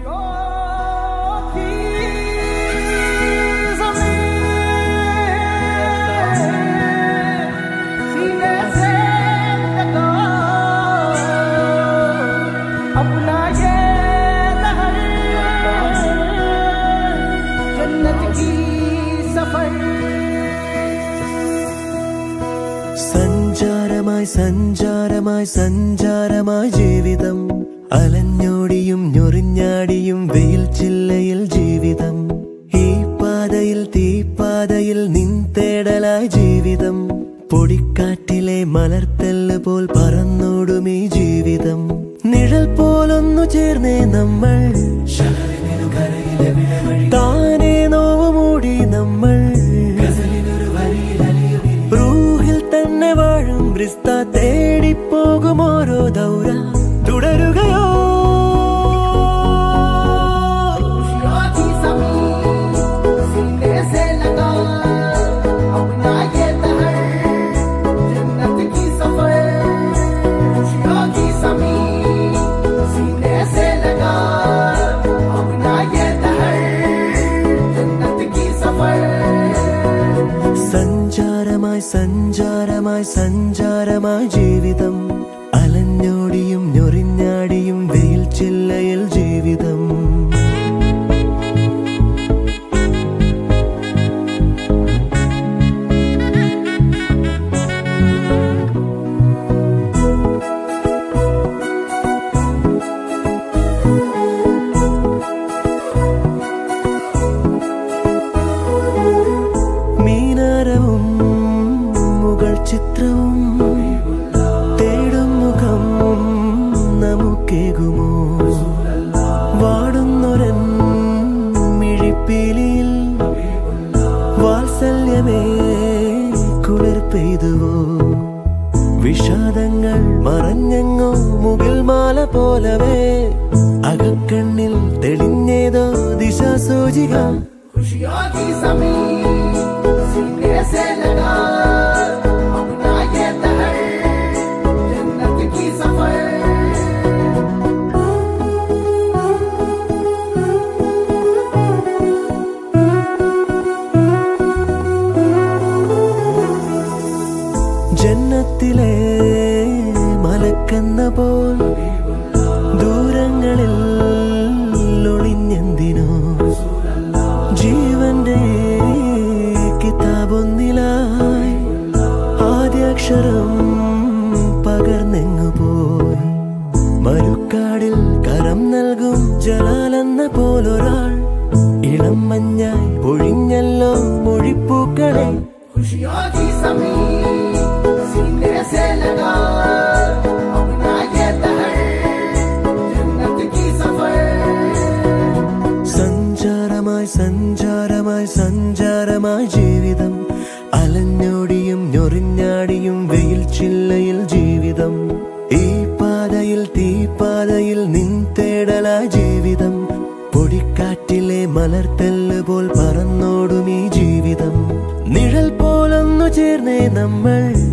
अपना ये लहर जन्नत की सफर സഞ്ചാരമായി സഞ്ചാരമായി സഞ്ചാരമായി ജീവിതം അലഞ്ഞോടിയും ഞൊറിഞ്ഞാടിയും വെയിൽ ചില്ലയിൽ ജീവിതം ഈ പാതയിൽ തീപ്പാതയിൽ നിൻ തേടലായി ജീവിതം പൊടിക്കാറ്റിലെ മലർത്തല്ല് പോൽ പറന്നോടും ഈ ജീവിതം നിഴൽ പോലൊന്നു ചേർന്നേ നമ്മൾ താനേ നോവ് മൂടി നമ്മൾ റൂഹിൽ തന്നെ വാഴും ബ്രിസ്ത തേടിപ്പോകും ഓരോ ദൗര തുടരുകയോ खुशियों की जमीन सीने से लगा अपना ये लहर जन्नत की सफर खुशियों की जमीन सीने से लगा अपना ये लहर जन्नत की सफर സഞ്ചാരമായി സഞ്ചാരമായി സഞ്ചാരമായി ജീവിതം അലഞ്ഞോടിയും ഞൊറിഞ്ഞാടിയും വെയിൽ ചില്ലയിൽ ജീവിതം മീനാരവും മുകൾ ചിത്രവും തേടും മുഖം നമുക്കേകുമോ വാടുന്നൊരൻ മിഴിപ്പീലിയിൽ വാത്സല്യമേ കുളിർ പെയ്തുവോ വിഷാദങ്ങൾ മറഞ്ഞങ്ങോ മുകിൽ മാല പോലവേ അകക്കണ്ണിൽ തെളിഞ്ഞേതോ ദിശാസൂചിക खुशियों की जमीन सीने से लगा अपना ये लहर जन्नत की सफर ജന്നത്തിലെ മലക്കെന്ന പോൽ ദൂരങ്ങളിൽ ഒളിഞ്ഞെന്തിനോ ജീവന്റെ കിതാബൊന്നിലായി ആദ്യാക്ഷരം പകർന്നെങ്ങു പോയി മരുക്കാടിൽ കരം നൽകും ജലാലെന്ന പോലൊരാൾ ഇളം മഞ്ഞായി പൊഴിഞ്ഞല്ലോ മൊഴിപ്പൂക്കളെ खुशियों की जमीन सीने से लगा अपना ये लहर जन्नत की सफर സഞ്ചാരമായി സഞ്ചാരമായി സഞ്ചാരമായി ജീവിതം അലഞ്ഞോടിയും ഞൊറിഞ്ഞാടിയും വെയിൽ ചില്ലയിൽ ജീവിതം ഈ പാതയിൽ തീപ്പാതയിൽ നിൻ തേടലായി ജീവിതം പൊടിക്കാറ്റിലെ മലർത്തല്ല് പോൽ പറന്നോടും ഈ ജീവിതം നിഴൽ പോലൊന്നു ചേർന്നേ നമ്മൾ